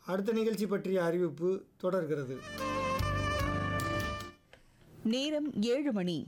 அடுத்த நிகழ்ச்சி பற்றிய அறிவிப்பு தொடர்கிறது நேரம் ஏழு மணி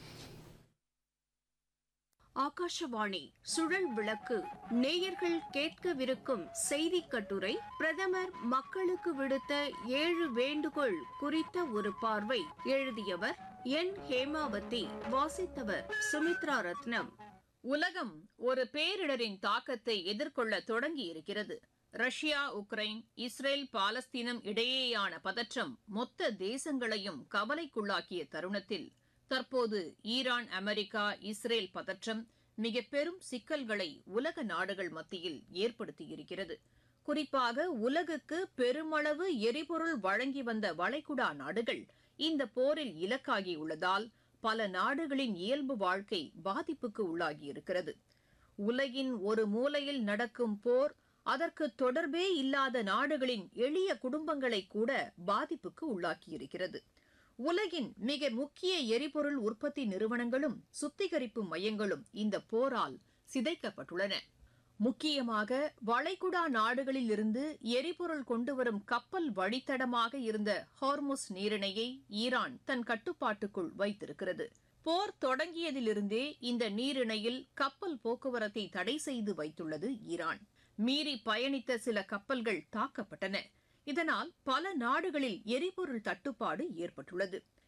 ஆகாஷவாணி சுழல் விளக்கு நேயர்கள் கேட்கவிருக்கும் செய்தி கட்டுரை பிரதமர் மக்களுக்கு விடுத்த ஏழு வேண்டுகோள் குறித்த ஒரு பார்வை எழுதியவர் என் ஹேமாவதி வாசித்தவர் சுமித்ரா ரத்னம் உலகம் ஒரு பேரிடரின் தாக்கத்தை எதிர்கொள்ள தொடங்கி இருக்கிறது ரஷ்யா உக்ரைன் இஸ்ரேல் பாலஸ்தீனம் இடையேயான பதற்றம் மொத்த தேசங்களையும் கவலைக்குள்ளாக்கிய தருணத்தில் தற்போது ஈரான் அமெரிக்கா இஸ்ரேல் பதற்றம் மிக பெரும் சிக்கல்களை உலக நாடுகள் மத்தியில் ஏற்படுத்தியிருக்கிறது குறிப்பாக உலகுக்கு பெருமளவு எரிபொருள் வழங்கி வந்த வளைகுடா நாடுகள் இந்த போரில் இலக்காகியுள்ளதால் பல நாடுகளின் இயல்பு வாழ்க்கை பாதிப்புக்கு உள்ளாகியிருக்கிறது உலகின் ஒரு மூலையில் நடக்கும் போர் அதற்கு தொடர்பே இல்லாத நாடுகளின் எளிய குடும்பங்களை கூட பாதிப்புக்கு உள்ளாக்கியிருக்கிறது உலகின் மிக முக்கிய எரிபொருள் உற்பத்தி நிறுவனங்களும் சுத்திகரிப்பு மையங்களும் இந்த போரால் சிதைக்கப்பட்டுள்ளன முக்கியமாக வளைகுடா நாடுகளில் இருந்து எரிபொருள் கொண்டுவரும் கப்பல் வழித்தடமாக இருந்த ஹார்முஸ் நீரிணையை ஈரான் தன் கட்டுப்பாட்டுக்குள் வைத்திருக்கிறது போர் தொடங்கியதிலிருந்தே இந்த நீரிணையில் கப்பல் போக்குவரத்தை தடை செய்து வைத்துள்ளது ஈரான் மீறி பயணித்த சில கப்பல்கள் தாக்கப்பட்டன இதனால் பல நாடுகளில் எரிபொருள் தட்டுப்பாடு ஏற்பட்டுள்ளது